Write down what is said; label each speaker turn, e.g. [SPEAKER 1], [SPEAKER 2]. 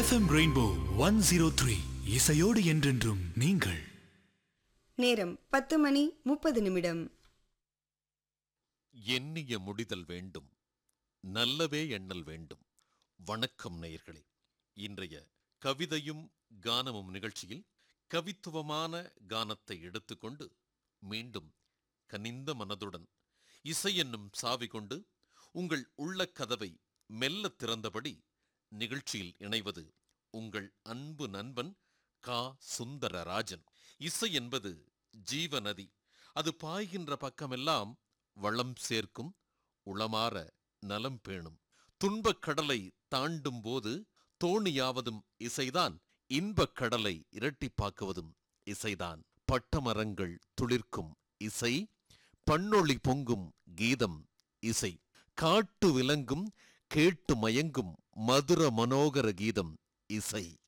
[SPEAKER 1] FM rainbow one zero three இசையோடு என்றென்றும் நீங்கள்
[SPEAKER 2] நேரம் பத்து மணி முப்பது நிமிடம்
[SPEAKER 3] எண்ணிய முடிதல் வேண்டும் நல்லவே எண்ணல் வேண்டும் வணக்கம் நேயர்களே இன்றைய கவிதையும் கானமும் நிகழ்ச்சியில் கவித்துவமான கானத்தை எடுத்துக்கொண்டு மீண்டும் கனிந்த மனதுடன் இசை என்னும் சாவி கொண்டு உங்கள் உள்ள கதவை மெல்ல திறந்தபடி நிகழ்ச்சியில் இணைவது உங்கள் அன்பு நண்பன் கா சுந்தரராஜன் இசை என்பது ஜீவ நதி அது பாய்கின்ற பக்கமெல்லாம் வளம் சேர்க்கும் உளமாற நலம் பேணும் துன்பக் கடலை தாண்டும் போது தோணியாவதும் இசைதான் இன்பக் கடலை இரட்டிப்பாக்குவதும் இசைதான் பட்டமரங்கள் துளிர்க்கும் இசை பண்ணொளி பொங்கும் கீதம் இசை காட்டு விலங்கும் கேட்டு மயங்கும் மதுர மனோகர கீதம் இசை